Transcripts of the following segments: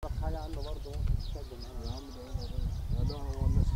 حاجه عنه برضه ممكن تتكلم يا عم ده ده هو الناس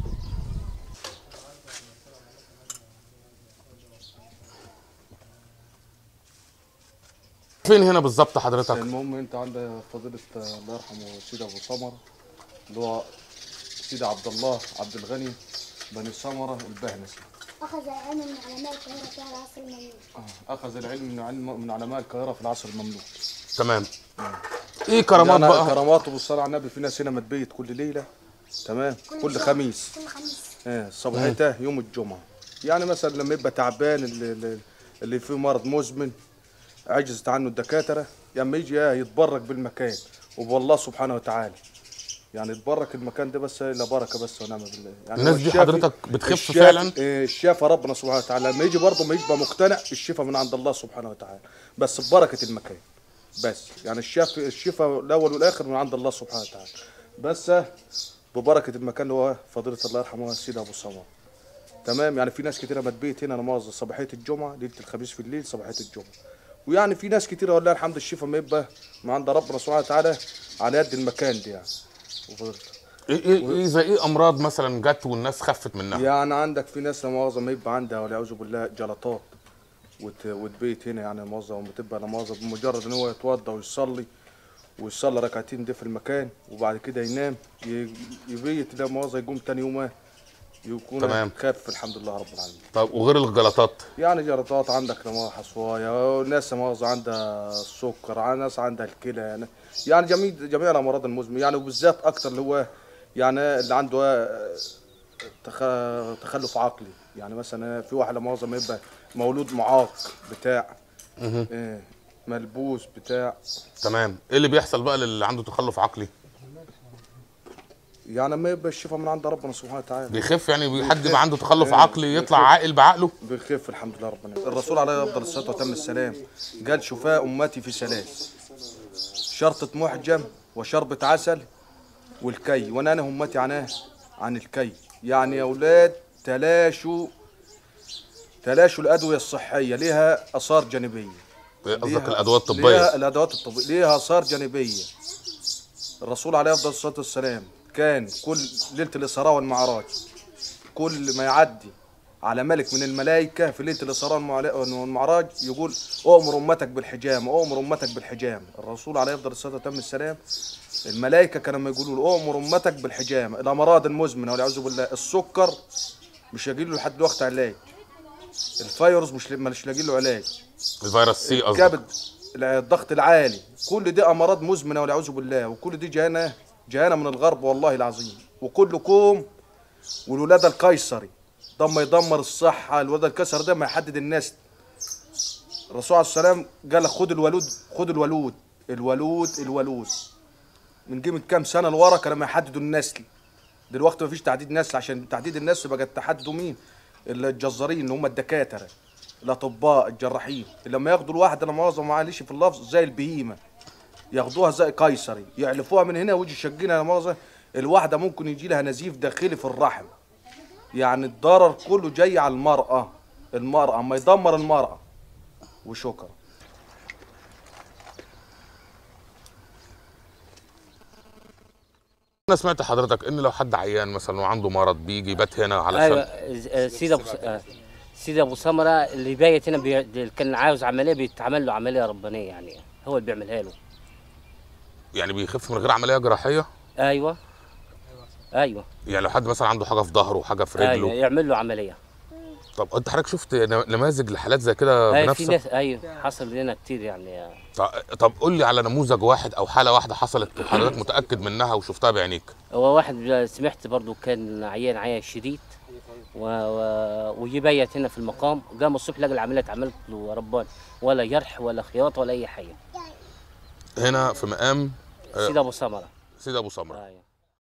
فين هنا بالظبط حضرتك المهم انت عندك فضيلة الله يرحمه سيدي ابو سمر اللي هو سيدي عبد الله عبد الغني بني سمرة البهنسي أخذ العلم من علماء القاهرة في العصر المملوك آه، اخذ العلم من علم من علماء القاهرة في العصر المملوك تمام ايه كرامات يعني بقى كراماته بالصلاة على النبي في ناس هنا متبيت كل ليلة تمام كل شهر، خميس كل خميس اه صباحته يوم الجمعة يعني مثلا لما يبقى تعبان اللي, اللي- اللي فيه مرض مزمن عجزت عنه الدكاترة لما يجي آه يتبرك بالمكان وبالله سبحانه وتعالى يعني يتبرك المكان ده بس لا بركة بس ونعم بالله يعني الناس هو دي الشافي- حضرتك بتخف الشافي- فعلا؟ آه، الشافى ربنا سبحانه وتعالى لما يجي برضه ما يبقى مقتنع الشفاء من عند الله سبحانه وتعالى بس ببركة المكان بس يعني الشافي الشفاء الاول والاخر من عند الله سبحانه وتعالى بس ببركه المكان اللي هو فضيله الله يرحمه السيد ابو سمر تمام يعني في ناس كتيره متبيت هنا نماذج صباحيه الجمعه ليله الخميس في الليل صباحيه الجمعه ويعني في ناس كتيره والله الحمد الشفاء ما يبقى من عند ربنا سبحانه وتعالى على يد المكان ده يعني وفضيلة- ايه ايه, إيه زي ايه امراض مثلا جت والناس خفت منها يعني عندك في ناس لا مؤاخذه ما يبقى عندها والعياذ بالله جلطات وت- وتبيت هنا يعني مؤاخذه وبتبقى لا مؤاخذه بمجرد ان هو يتوضا ويصلي ويصلي ركعتين دي في المكان وبعد كده ينام ي- يبيت لا مؤاخذه يقوم تاني يوم يكون تمام. خاف الحمد لله رب العالمين طب وغير الجلطات يعني جلطات عندك لا مؤاخذه حصوايه ناس لا مؤاخذه عندها السكر ع- ناس عندها الكلى يعني يعني جميع جميع الامراض المزمنه يعني وبالذات اكتر اللي هو يعني اللي عنده آه، تخ- تخلف عقلي يعني مثلا في واحد لا مؤاخذه ما يبقى مولود معاق بتاع إيه ملبوس بتاع تمام ايه اللي بيحصل بقى للي عنده تخلف عقلي يعني ما يبقى الشفاء من عند ربنا سبحانه وتعالى بيخف يعني حد بيخف. يبقى عنده تخلف إيه، عقلي يطلع بيخف. عاقل بعقله بيخف الحمد لله ربنا الرسول عليه افضل الصلاه وتم السلام قال شفاء امتي في ثلاث شرطة محجم وشربة عسل والكي وانا انا همتي عناه عن الكي يعني يا اولاد تلاشوا تلاشوا الادويه الصحيه ليها اثار جانبيه قصدك ليها- الادوات ليها الطبيه الادوات الطبيه ليها اثار جانبيه الرسول عليه افضل الصلاه والسلام كان كل ليله الاسراء والمعراج كل ما يعدي على ملك من الملائكه في ليله الاسراء والمعلا- والمعراج يقول اؤمر امتك بالحجام اؤمر امتك بالحجام الرسول عليه افضل الصلاه وتم السلام الملائكه كانوا لما يقولوا له اؤمر امتك بالحجام الامراض المزمنه والعياذ بالله السكر مش هيجي له لحد دلوقتي علاج الفيروس مش مش لاقي له علاج الفيروس سي قصدك الكبد الضغط العالي كل دي امراض مزمنه والعياذ بالله وكل دي جانا جانا من الغرب والله العظيم وكلكم والولاده القيصري ده ما يدمر الصحه الولاده القيصري ده ما يحدد الناس الرسول عليه السلام قال لك خد الولود خد الولود الولود الولود من قيمه كام سنه لورا كانوا ما يحددوا النسل دلوقتي ما فيش تعديد نسل عشان تعديد النسل بقى تحددوا مين الجزارين اللي هم الدكاتره الاطباء الجراحين لما ياخدوا الواحده انا مؤاخذه معلش في اللفظ زي البهيمه ياخدوها زي قيصري يعلفوها من هنا ويجي يشجنها لا مؤاخذه الواحده ممكن يجي لها نزيف داخلي في الرحم يعني الضرر كله جاي على المراه المراه ما يدمر المراه وشكرا انا سمعت حضرتك ان لو حد عيان مثلا وعنده مرض بيجي يبات هنا علشان ايوه آه، سيدي ابو س- آه، سيدي ابو سمره اللي بايت هنا بي... اللي كان عاوز عمليه بيتعمل له عمليه ربانيه يعني هو اللي بيعملها له يعني بيخف من غير عمليه جراحيه ايوه ايوه يعني لو حد مثلا عنده حاجه في ظهره وحاجه في ايوه رجله يعمل له عمليه طب انت حضرتك شفت نماذج لحالات زي كده ايوه في بنفسك ناس ايوه حصل لنا كتير يعني طب- طب قول لي على نموذج واحد او حاله واحده حصلت وحضرتك متاكد منها وشفتها بعينيك هو واحد سمعت برضو كان عيان عيان شديد و... و... ويبيت هنا في المقام قام الصبح لقى العمليه اتعملت له ربان ولا جرح ولا خياطه ولا اي حاجه هنا في مقام آه. سيدي ابو سمره سيد ابو سمره ايوه